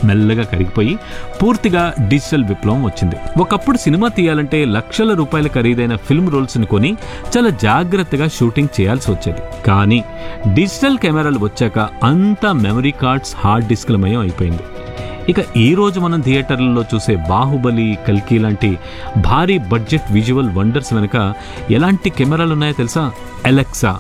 మెల్లగా కరిగిపోయి పూర్తిగా డిజిటల్ విప్లవం వచ్చింది ఒకప్పుడు సినిమా తీయాలంటే లక్షల రూపాయల ఖరీదైన ఫిల్మ్ రోల్స్ ని కొని చాలా జాగ్రత్తగా షూటింగ్ చేయాల్సి వచ్చేది కానీ డిజిటల్ కెమెరాలు వచ్చాక అంతా మెమరీ కార్డ్స్ హార్డ్ డిస్క్లమయం అయిపోయింది ఇక ఈ రోజు మనం థియేటర్లలో చూసే బాహుబలి కల్కి లాంటి భారీ బడ్జెట్ విజువల్ వండర్స్ వెనుక ఎలాంటి కెమెరాలు ఉన్నాయో తెలుసా Alexa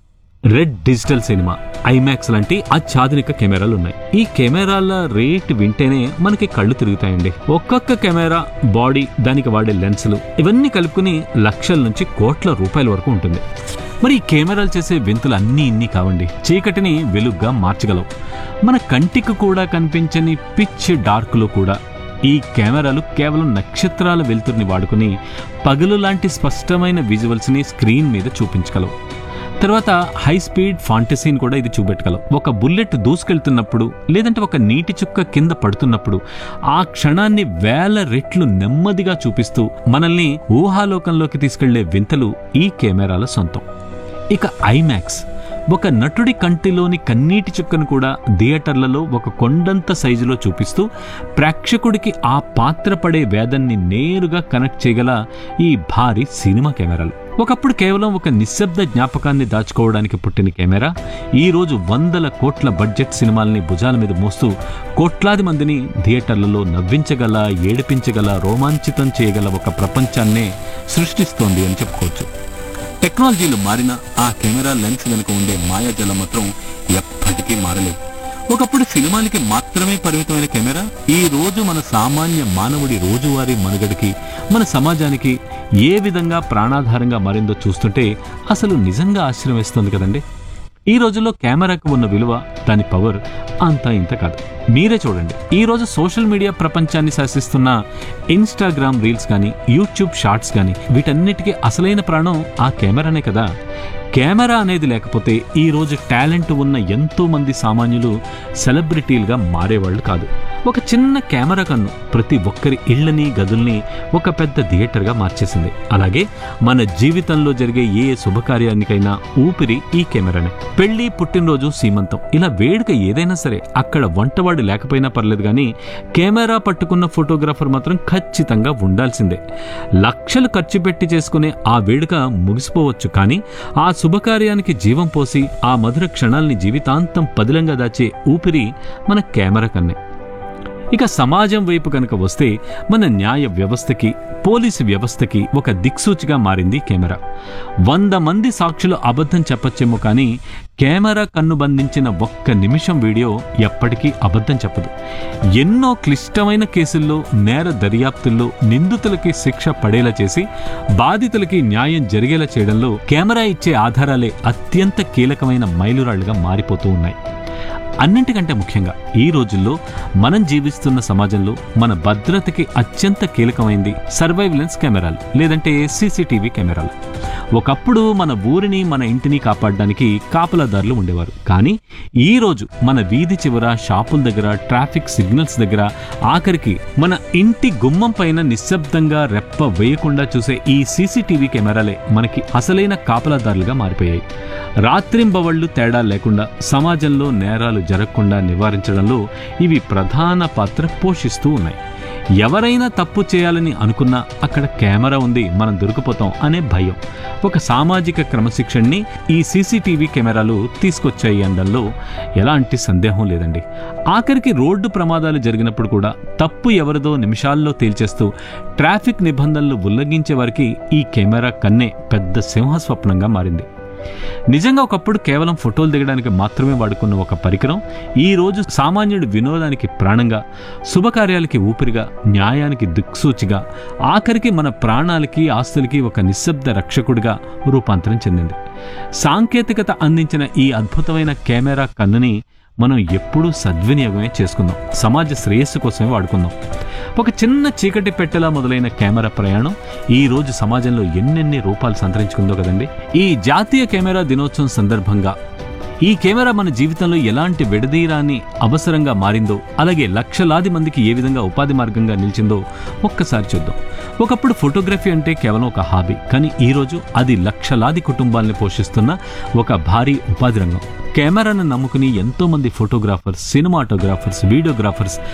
red digital cinema IMAX లాంటి అత్యాధునిక కెమెరాలు ఉన్నాయి ఈ కెమెరాల రేట్ వింటేనే మనకి కళ్ళు తిరుగుతాయండి ఒక్కొక్క కెమెరా బాడీ దానికి వాడే లెన్సులు ఇవన్నీ కలుపుకుని లక్షల నుంచి కోట్ల రూపాయల వరకు ఉంటుంది మరి ఈ కెమెరాలు చేసే వింతలు అన్నీ ఇన్ని కావండి చీకటిని వెలుగ్గా మార్చగలవు మన కంటికి కూడా కనిపించని పిచ్ డార్క్లో కూడా ఈ కెమెరాలు కేవలం నక్షత్రాల వెలుతురిని వాడుకుని పగలు లాంటి స్పష్టమైన విజువల్స్ని స్క్రీన్ మీద చూపించగలవు తర్వాత హై స్పీడ్ ఫాంటసీని కూడా ఇది చూపెట్టగలవు ఒక బుల్లెట్ దూసుకెళ్తున్నప్పుడు లేదంటే ఒక నీటి చుక్క కింద పడుతున్నప్పుడు ఆ క్షణాన్ని వేల రెట్లు నెమ్మదిగా చూపిస్తూ మనల్ని ఊహాలోకంలోకి తీసుకెళ్లే వింతలు ఈ కెమెరాల సొంతం ఇక ఐమాక్స్ ఒక నటుడి కంటిలోని కన్నీటి చుక్కను కూడా థియేటర్లలో ఒక కొండంత సైజులో చూపిస్తూ ప్రేక్షకుడికి ఆ పాత్ర పడే వేదన్ని నేరుగా కనెక్ట్ చేయగల ఈ భారీ సినిమా కెమెరాలు ఒకప్పుడు కేవలం ఒక నిశ్శబ్ద జ్ఞాపకాన్ని దాచుకోవడానికి పుట్టిన కెమెరా ఈ రోజు వందల కోట్ల బడ్జెట్ సినిమాల్ని భుజాల మీద మోస్తూ కోట్లాది మందిని థియేటర్లలో నవ్వించగల ఏడిపించగల రోమాంచితం చేయగల ఒక ప్రపంచాన్నే సృష్టిస్తోంది అని చెప్పుకోవచ్చు టెక్నాలజీలు మారిన ఆ కెమెరా లెన్స్ వెనుక ఉండే మాయాజలం మాత్రం ఎప్పటికీ మారలేదు ఒకప్పుడు సినిమాలకి మాత్రమే పరిమితమైన కెమెరా ఈ రోజు మన సామాన్య మానవుడి రోజువారీ మనుగడకి మన సమాజానికి ఏ విధంగా ప్రాణాధారంగా మారిందో చూస్తుంటే అసలు నిజంగా ఆశ్చర్యం వేస్తుంది కదండి ఈ రోజుల్లో కెమెరాకు ఉన్న విలువ దాని పవర్ అంతా ఇంత కాదు మీరే చూడండి ఈ రోజు సోషల్ మీడియా ప్రపంచాన్ని శాసిస్తున్న ఇన్స్టాగ్రామ్ రీల్స్ కానీ యూట్యూబ్ షార్ట్స్ కానీ వీటన్నిటికీ అసలైన ప్రాణం ఆ కెమెరానే కదా కెమెరా అనేది లేకపోతే ఈ రోజు టాలెంట్ ఉన్న ఎంతో మంది సామాన్యులు సెలబ్రిటీలుగా మారేవాళ్ళు కాదు ఒక చిన్న కెమెరా కన్ను ప్రతి ఒక్కరి ఇళ్ళని గదుల్ని ఒక పెద్ద థియేటర్గా మార్చేసింది అలాగే మన జీవితంలో జరిగే ఏ శుభకార్యానికైనా ఊపిరి ఈ కెమెరానే పెళ్లి పుట్టినరోజు సీమంతం ఇలా వేడుక ఏదైనా సరే అక్కడ వంటవాడు లేకపోయినా పర్లేదు కానీ కెమెరా పట్టుకున్న ఫోటోగ్రాఫర్ మాత్రం ఖచ్చితంగా ఉండాల్సిందే లక్షలు ఖర్చు పెట్టి చేసుకునే ఆ వేడుక ముగిసిపోవచ్చు కానీ ఆ శుభకార్యానికి జీవం పోసి ఆ మధుర క్షణాల్ని జీవితాంతం పదిలంగా దాచే ఊపిరి మన కెమెరా కన్నే ఇక సమాజం వైపు కనుక వస్తే మన న్యాయ వ్యవస్థకి పోలీసు వ్యవస్థకి ఒక దిక్సూచిగా మారింది కెమెరా వంద మంది సాక్షులు అబద్ధం చెప్పచ్చేమో కానీ కెమెరా కన్ను బంధించిన ఒక్క నిమిషం వీడియో ఎప్పటికీ అబద్ధం చెప్పదు ఎన్నో క్లిష్టమైన కేసుల్లో నేర దర్యాప్తుల్లో నిందితులకి శిక్ష పడేలా చేసి బాధితులకి న్యాయం జరిగేలా చేయడంలో కెమెరా ఇచ్చే ఆధారాలే అత్యంత కీలకమైన మైలురాళ్లుగా మారిపోతూ ఉన్నాయి అన్నింటికంటే ముఖ్యంగా ఈ రోజుల్లో మనం జీవిస్తున్న సమాజంలో మన భద్రతకి అత్యంత కీలకమైంది సర్వైలెన్స్ కెమెరాలు లేదంటే సీసీటీవీ కెమెరాలు ఒకప్పుడు మన ఊరిని మన ఇంటిని కాపాడడానికి కాపలాదారులు ఉండేవారు కానీ ఈ రోజు మన వీధి చివర షాపుల దగ్గర ట్రాఫిక్ సిగ్నల్స్ దగ్గర ఆఖరికి మన ఇంటి గుమ్మం పైన నిశ్శబ్దంగా రెప్ప వేయకుండా చూసే ఈ సీసీటీవీ కెమెరాలే మనకి అసలైన కాపలాదారులుగా మారిపోయాయి రాత్రింబవళ్లు తేడా లేకుండా సమాజంలో నేరాలు జరగకుండా నివారించడంలో ఇవి ప్రధాన పాత్ర పోషిస్తూ ఉన్నాయి ఎవరైనా తప్పు చేయాలని అనుకున్నా అక్కడ కెమెరా ఉంది మనం దొరికిపోతాం అనే భయం ఒక సామాజిక క్రమశిక్షణని ఈ సీసీటీవీ కెమెరాలు తీసుకొచ్చాయి అనడంలో ఎలాంటి సందేహం లేదండి ఆఖరికి రోడ్డు ప్రమాదాలు జరిగినప్పుడు కూడా తప్పు ఎవరిదో నిమిషాల్లో తేల్చేస్తూ ట్రాఫిక్ నిబంధనలు ఉల్లంఘించే వారికి ఈ కెమెరా కన్నే పెద్ద సింహస్వప్నంగా మారింది నిజంగా ఒకప్పుడు కేవలం ఫోటోలు దిగడానికి మాత్రమే వాడుకున్న ఒక పరికరం ఈ రోజు సామాన్యుడి వినోదానికి ప్రాణంగా శుభకార్యాలకి ఊపిరిగా న్యాయానికి దిక్సూచిగా ఆఖరికి మన ప్రాణాలకి ఆస్తులకి ఒక నిశ్శబ్ద రక్షకుడిగా రూపాంతరం చెందింది సాంకేతికత అందించిన ఈ అద్భుతమైన కెమెరా కన్నుని మనం ఎప్పుడూ సద్వినియోగమే చేసుకుందాం సమాజ శ్రేయస్సు కోసమే వాడుకుందాం ఒక చిన్న చీకటి పెట్టెలా మొదలైన కెమెరా ప్రయాణం ఈ రోజు సమాజంలో ఎన్నెన్ని రూపాలు సంతరించుకుందో కదండి ఈ జాతీయ కెమెరా దినోత్సవం సందర్భంగా ఈ కెమెరా మన జీవితంలో ఎలాంటి విడదీరాని అవసరంగా మారిందో అలాగే లక్షలాది మందికి ఏ విధంగా ఉపాధి మార్గంగా నిలిచిందో ఒక్కసారి చూద్దాం ఒకప్పుడు ఫోటోగ్రఫీ అంటే కేవలం ఒక హాబీ కానీ ఈ రోజు అది లక్షలాది కుటుంబాల్ని పోషిస్తున్న ఒక భారీ ఉపాధి రంగం కెమెరాను నమ్ముకుని ఎంతో మంది ఫోటోగ్రాఫర్స్ సినిమాటోగ్రాఫర్స్ వీడియోగ్రాఫర్స్